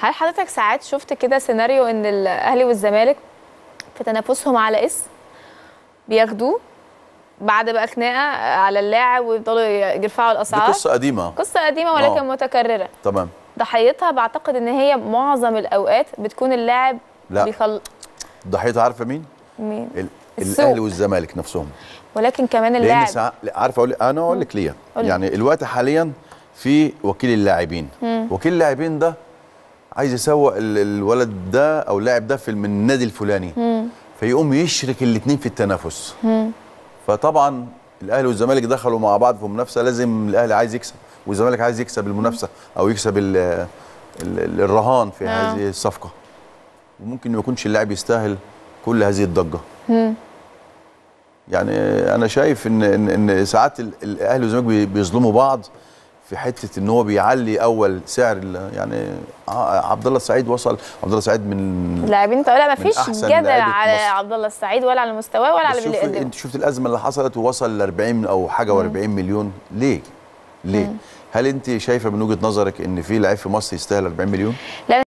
هل حضرتك ساعات شفت كده سيناريو ان الاهلي والزمالك في تنافسهم على اسم بياخدوه بعد بقى خناقه على اللاعب ويفضلوا يرفعوا دي الاسعار قصه قديمه قصه قديمه ولكن آه. متكرره تمام ضحيتها بعتقد ان هي معظم الاوقات بتكون اللاعب لا. بيخل... ضحيتها عارفه مين؟ مين ال- السوق. الاهلي والزمالك نفسهم ولكن كمان لان اللاعب ساعات لا، عارف اقول انا اقول لك ليه قولي. يعني الوقت حاليا في وكيل اللاعبين وكيل اللاعبين ده عايز يسوق ال- الولد ده او اللاعب ده في من النادي الفلاني فيقوم يشرك الاثنين في التنافس فطبعا الاهلي والزمالك دخلوا مع بعض في منافسه لازم الاهلي عايز يكسب والزمالك عايز يكسب المنافسه او يكسب ال ال الرهان في آه. هذه الصفقه وممكن ما يكونش اللاعب يستاهل كل هذه الضجه يعني انا شايف ان ان, إن ساعات ال- الاهلي والزمالك بي- بيظلموا بعض في حته ان هو بيعلي اول سعر ال- يعني ع- عبد الله السعيد وصل عبد الله السعيد من اللاعبين انت لا مفيش أحسن جدل لعيبة على مصر. عبد الله السعيد ولا على مستواه ولا على بس اللي شوف بيقدمه انت شفت الازمه اللي حصلت ووصل ل 40 او حاجه و40 مليون ليه؟ ليه؟ هل انت شايفه من وجهه نظرك ان في لعيب في مصر يستاهل 40 مليون؟ لا